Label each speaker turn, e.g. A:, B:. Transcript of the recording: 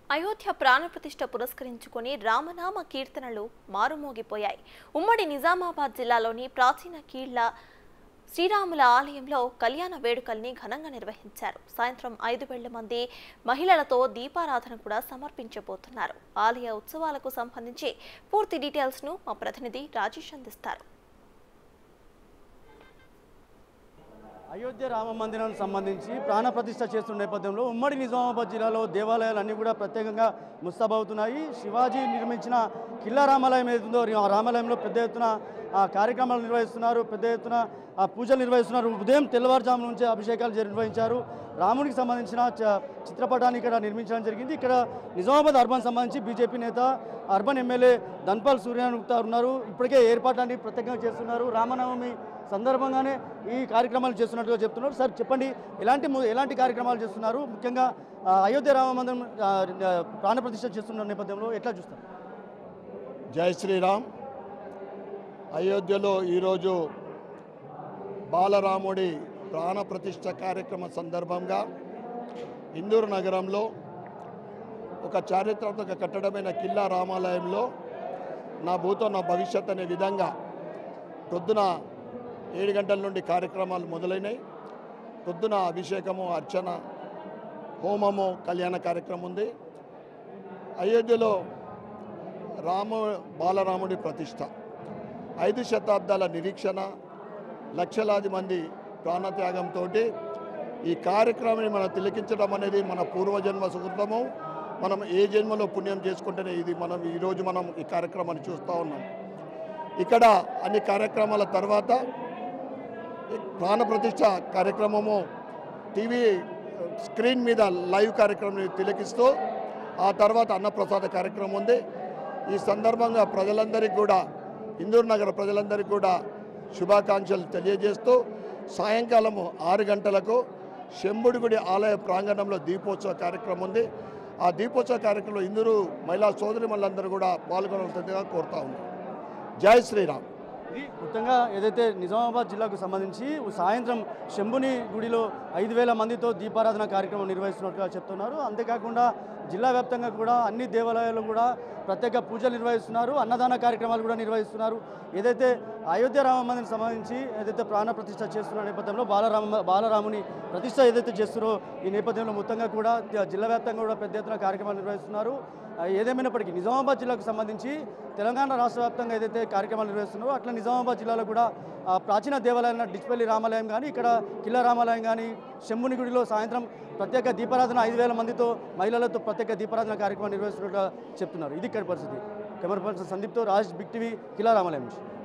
A: అయోధ్య ప్రాణప్రతిష్ఠ పురస్కరించుకొని రామనామ కీర్తనలు మారుమోగిపోయాయి ఉమ్మడి నిజామాబాద్ జిల్లాలోని ప్రాచీన కీళ్ల శ్రీరాముల ఆలయంలో కళ్యాణ వేడుకల్ని ఘనంగా నిర్వహించారు సాయంత్రం ఐదు వేల మంది మహిళలతో దీపారాధన కూడా సమర్పించబోతున్నారు ఆలయ ఉత్సవాలకు సంబంధించి పూర్తి డీటెయిల్స్ ను మా ప్రతినిధి రాజేష్ అందిస్తారు
B: అయోధ్య రామ మందిరానికి సంబంధించి ప్రాణప్రతిష్ఠ చేస్తున్న నేపథ్యంలో ఉమ్మడి నిజామాబాద్ జిల్లాలో దేవాలయాలు అన్నీ కూడా ప్రత్యేకంగా ముస్తాబవుతున్నాయి శివాజీ నిర్మించిన కిల్లా రామాలయం ఏదైతుందో ఆ రామాలయంలో పెద్ద ఎత్తున ఆ కార్యక్రమాలు నిర్వహిస్తున్నారు పెద్ద ఎత్తున ఆ పూజలు నిర్వహిస్తున్నారు ఉదయం తెల్లవారుజాము నుంచి అభిషేకాలు నిర్వహించారు రాముడికి సంబంధించిన చ- చిత్రపటాన్ని ఇక్కడ నిర్మించడం జరిగింది ఇక్కడ నిజామాబాద్ అర్బన్ సంబంధించి బీజేపీ నేత అర్బన్ ఎమ్మెల్యే ధన్పాల్ సూర్యానుక్త ఉన్నారు ఇప్పటికే ఏర్పాట్లన్నీ ప్రత్యేకంగా చేస్తున్నారు రామనవమి సందర్భంగానే ఈ కార్యక్రమాలు చేస్తున్నట్టుగా చెప్తున్నారు సార్ చెప్పండి ఎలాంటి ము- ఎలాంటి కార్యక్రమాలు చేస్తున్నారు ముఖ్యంగా ఆ, అయోధ్య రామ మందిరం ఆ, ఆ, ప్రాణప్రతిష్ఠ చేస్తున్న నేపథ్యంలో ఎట్లా చూస్తారు
C: జై శ్రీరామ్ అయోధ్యలో ఈరోజు బాలరాముడి ప్రాణప్రతిష్ఠ కార్యక్రమ సందర్భంగా ఇందూరు నగరంలో ఒక చారిత్రాత్మక కట్టడమైన కిల్లా రామాలయంలో నా భూతం నా భవిష్యత్ అనే విధంగా పొద్దున ఏడు గంటల నుండి కార్యక్రమాలు మొదలైనాయి పొద్దున అభిషేకము అర్చన హోమము కళ్యాణ కార్యక్రమం ఉంది అయోధ్యలో రాము బాలరాముడి ప్రతిష్ట ఐదు శతాబ్దాల నిరీక్షణ లక్షలాది మంది ప్రాణత్యాగంతో ఈ కార్యక్రమాన్ని మనం తిలకించడం అనేది మన పూర్వజన్మ సుకృతము మనం ఏ జన్మలో పుణ్యం చేసుకుంటేనే ఇది మనం ఈరోజు మనం ఈ కార్యక్రమాన్ని చూస్తూ ఉన్నాం ఇక్కడ అన్ని కార్యక్రమాల తర్వాత ఈ ప్రాణప్రతిష్ఠ కార్యక్రమము టీవీ స్క్రీన్ మీద లైవ్ కార్యక్రమం తిలకిస్తూ ఆ తర్వాత అన్నప్రసాద కార్యక్రమం ఉంది ఈ సందర్భంగా ప్రజలందరికీ కూడా ఇందూరు నగర ప్రజలందరికీ కూడా శుభాకాంక్షలు తెలియజేస్తూ సాయంకాలము ఆరు గంటలకు శంభుడిగుడి ఆలయ ప్రాంగణంలో దీపోత్సవ కార్యక్రమం ఉంది ఆ దీపోత్సవ కార్యక్రమంలో ఇందూరు మహిళా సోదరిమణులందరూ కూడా పాల్గొనవలసిందిగా కోరుతా ఉన్నాం జై శ్రీరామ్
B: ఇది మొత్తంగా ఏదైతే నిజామాబాద్ జిల్లాకు సంబంధించి సాయంత్రం శంభుని గుడిలో ఐదు వేల మందితో దీపారాధన కార్యక్రమం నిర్వహిస్తున్నట్టుగా చెప్తున్నారు అంతేకాకుండా జిల్లా వ్యాప్తంగా కూడా అన్ని దేవాలయాలు కూడా ప్రత్యేక పూజలు నిర్వహిస్తున్నారు అన్నదాన కార్యక్రమాలు కూడా నిర్వహిస్తున్నారు ఏదైతే అయోధ్య రామ మందిరం సంబంధించి ఏదైతే ప్రాణ ప్రతిష్ఠ చేస్తున్న నేపథ్యంలో బాలరామ బాలరాముని ప్రతిష్ఠ ఏదైతే చేస్తున్నారో ఈ నేపథ్యంలో మొత్తంగా కూడా జిల్లా వ్యాప్తంగా కూడా పెద్ద ఎత్తున కార్యక్రమాలు నిర్వహిస్తున్నారు ఆ, ఏదేమైనప్పటికీ నిజామాబాద్ జిల్లాకు సంబంధించి తెలంగాణ రాష్ట్ర వ్యాప్తంగా ఏదైతే కార్యక్రమాలు నిర్వహిస్తున్నారో అట్లా నిజామాబాద్ జిల్లాలో కూడా ఆ, ప్రాచీన దేవాలయాలైన డిచ్పల్లి రామాలయం కానీ ఇక్కడ కిల్లా రామాలయం కానీ శంభుని గుడిలో సాయంత్రం ప్రత్యేక దీపారాధన ఐదు వేల మందితో మహిళలతో ప్రత్యేక దీపారాధన కార్యక్రమం నిర్వహిస్తున్నట్టుగా చెప్తున్నారు ఇది ఇక్కడ పరిస్థితి కెమెరా పర్సన్ సందీప్తో రాజ్ బిగ్ టీవీ కిల్లా రామాలయం నుంచి